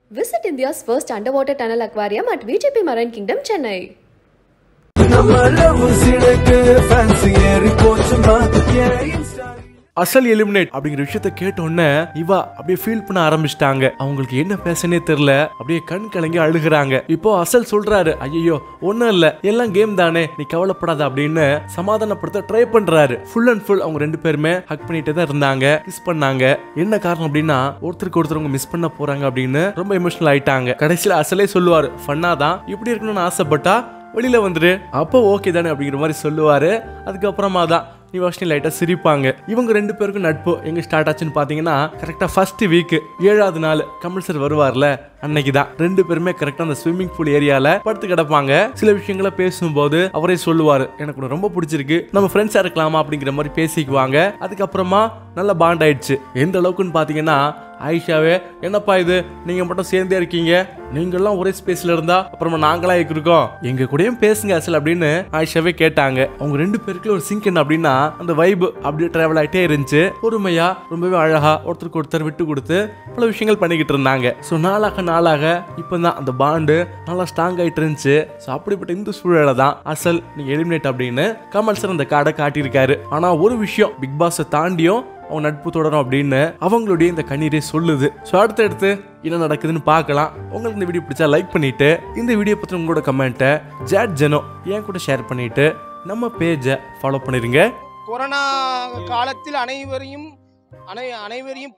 Visit India's first underwater tunnel aquarium at VGP Marine Kingdom, Chennai. நம்ம love சிடக்கு fancy ஏறி போச்சுமா ஏன் இன்ஸ்டா அசல் எலிமினேட் அப்படிங்கிற விஷயத்த கேட்ட உடனே இவா அப்படியே ஃபீல் பண்ண ஆரம்பிச்சிட்டாங்க அவங்களுக்கு என்ன பேசனே தெரியல அப்படியே கண் கலங்கி அழுகுறாங்க இப்போ அசல் சொல்றாரு ஐயோ ஒண்ணும் இல்ல எல்லாம் கேம் தானே நீ கவலைப்படாத அப்படின்னு சமாதானப்படுத்த ட்ரை பண்றாரு ஃபுல் அண்ட் ஃபுல் அவங்க ரெண்டு பேருமே ஹக் பண்ணிட்டே தான் இருந்தாங்க கிஸ் பண்ணாங்க என்ன காரணம் அப்படின்னா ஒருத்தருக்கு ஒருத்தர் மிஸ் பண்ண போறாங்க அப்படின்னு ரொம்ப எமோஷனல் ஆயிட்டாங்க கடைசியில அசலே சொல்லுவாரு ஃபன்னா தான் இப்படி இருக்கணும்னு ஆசைப்பட்டா வெளியில வந்துரு அப்போ ஓகே தானே அப்படிங்கிற மாதிரி சொல்லுவாரு அதுக்கப்புறமா தான் நிவாஷினி லைட்டாக சிரிப்பாங்க இவங்க ரெண்டு பேருக்கும் நட்பு எங்க ஸ்டார்ட் ஆச்சுன்னு பார்த்தீங்கன்னா கரெக்டாக ஃபர்ஸ்ட் வீக் ஏழாவது நாள் கமல் சார் வருவார்ல அன்னைக்கு தான் ரெண்டு பேருமே கரெக்டாக அந்த ஸ்விம்மிங் பூல் ஏரியால படுத்து கிடப்பாங்க சில விஷயங்களை பேசும்போது அவரே சொல்லுவாரு எனக்கு உன்னை ரொம்ப பிடிச்சிருக்கு நம்ம ஃப்ரெண்ட்ஸாக இருக்கலாமா அப்படிங்கிற மாதிரி பேசிக்குவாங்க அதுக்கப்புறமா நல்ல பாண்ட் ஆயிடுச்சு எந்த அளவுக்குன்னு பார்த்தீங்கன்னா ஆயிஷாவே என்னப்பா இது நீங்க மட்டும் சேர்ந்தே இருக்கீங்க நீங்கெல்லாம் ஒரே ஸ்பேஸ்ல இருந்தா அப்புறமா நாங்களா இருக்கோம் எங்க கூடயும் பேசுங்க அசல் அப்படின்னு ஆயிஷாவே கேட்டாங்க அவங்க ரெண்டு பேருக்குள்ள ஒரு சிங்க் என்ன அப்படின்னா அந்த வைப் அப்படியே டிராவல் ஆயிட்டே இருந்துச்சு பொறுமையா ரொம்பவே அழகா ஒருத்தருக்கு ஒருத்தர் விட்டு கொடுத்து பல விஷயங்கள் பண்ணிக்கிட்டு இருந்தாங்க ஸோ நாளாக நாளாக இப்பதான் அந்த பாண்டு நல்லா ஸ்ட்ராங் ஆயிட்டு இருந்துச்சு ஸோ அப்படிப்பட்ட இந்த சூழலை தான் அசல் நீங்க எலிமினேட் அப்படின்னு கமல் சார் அந்த கார்டை காட்டியிருக்காரு ஆனா ஒரு விஷயம் பிக் பாஸை தாண்டியும் அவங்க நட்பு தொடரும் அப்படின்னு அவங்களுடைய இந்த கண்ணீரே சொல்லுது ஸோ அடுத்தடுத்து என்ன நடக்குதுன்னு பார்க்கலாம் உங்களுக்கு இந்த வீடியோ பிடிச்சா லைக் பண்ணிட்டு இந்த வீடியோ பற்றி உங்களோட கமெண்ட்டை ஜாட் ஜெனோ என் கூட ஷேர் பண்ணிட்டு நம்ம பேஜை ஃபாலோ பண்ணிருங்க கொரோனா காலத்தில் அனைவரையும் அனை அனைவரையும்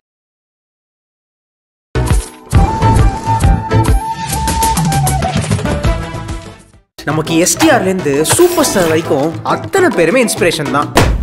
நமக்கு எஸ்டிஆர்லேருந்து சூப்பர் ஸ்டார் வரைக்கும் அத்தனை பேருமே இன்ஸ்பிரேஷன் தான்